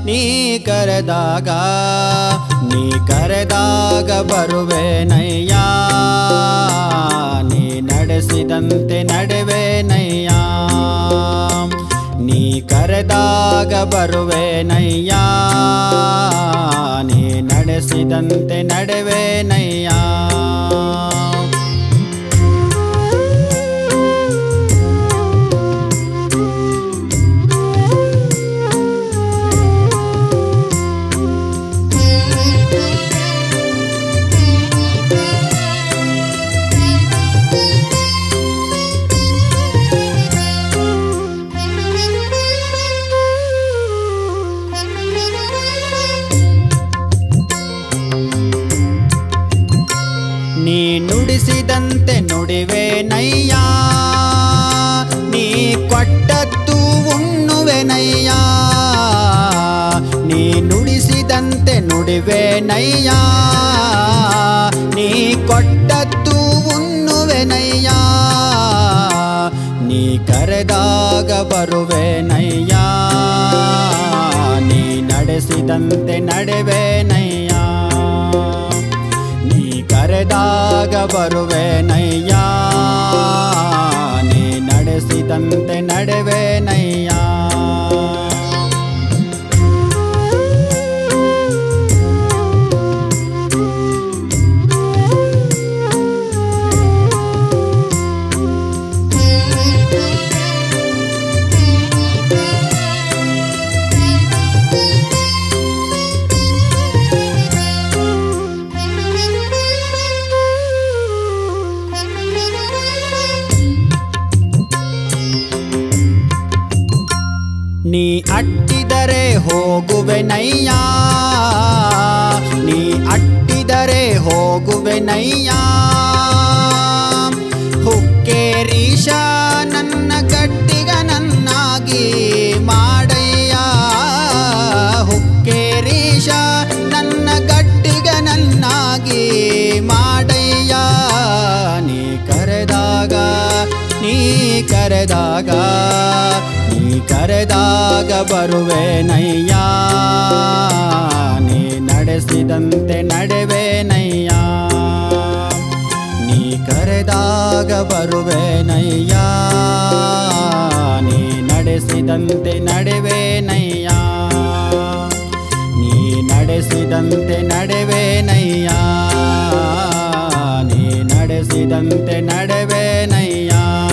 ನೀ ಕರೆದಾಗ ನೀ ಕರೆದಾಗ ಬರುವೆನಯ್ಯ ನೀ ನಡೆಸಿದಂತೆ ನಡೆವೆನಯ್ಯ ನೀ ಕರೆದಾಗ ಬರುವೆನಯ್ಯ ನೀ ನಡೆಸಿದಂತೆ ನಡೆವೆನಯ್ಯ ನೀ ನುಡಿಸಿದಂತೆ ನುಡಿವೆ ನಯ್ಯ ನೀ ಕೊಟ್ಟದ್ದು ಉಣ್ಣುವೆ ನಯ್ಯ ನೀ ನುಡಿಸಿದಂತೆ ನುಡಿವೆ ನಯ್ಯ ನೀ ಕೊಟ್ಟದ್ದು ಉಣ್ಣುವೆ ನಯ್ಯ ನೀ ಕರೆದಾಗ ಬರುವೆ ನಯ್ಯ ನೀ ನಡೆಸಿದಂತೆ ನಡೆವೆ ನಯ್ಯ ನೀ ಕರೆದಾಗ ಬರುವೆ ನಯ್ಯ ನೀ ನಡೆಸಿದಂತೆ ನಡೆವೆ ನಯ್ಯ ನೀ ಅಟ್ಟಿದರೆ ಹೋಗುವೆ ನಯ್ಯ ನೀ ಅಟ್ಟಿದರೆ ಹೋಗುವೆ ನಯ್ಯ ಹುಕ್ಕೇರೀಶ ನನ್ನ ಗಟ್ಟಿಗ ನನ್ನಾಗಿ ಮಾಡಯ್ಯ ಹುಕ್ಕೇರೀಶ ನನ್ನ ಗಟ್ಟಿಗ ನನ್ನಾಗಿ ಮಾಡಯ್ಯ ನೀ ಕರೆದಾಗ ನೀ ಕರೆದಾಗ ನೀ ಕರೆದಾಗ ಬರುವೆ ನಯ್ಯ ನೀ ನಡೆಸಿದಂತೆ ನಡೆವೆ ನಯ್ಯ ನೀ ಕರೆದಾಗ ಬರುವೆ ನಯ್ಯ ನೀ ನಡೆಸಿದಂತೆ ನಡೆವೆ ನಯ್ಯ ನೀ ನಡೆಸಿದಂತೆ ನಡೆವೆ ನಯ್ಯ ನೀ ನಡೆಸಿದಂತೆ ನಡೆವೆ ನಯ್ಯ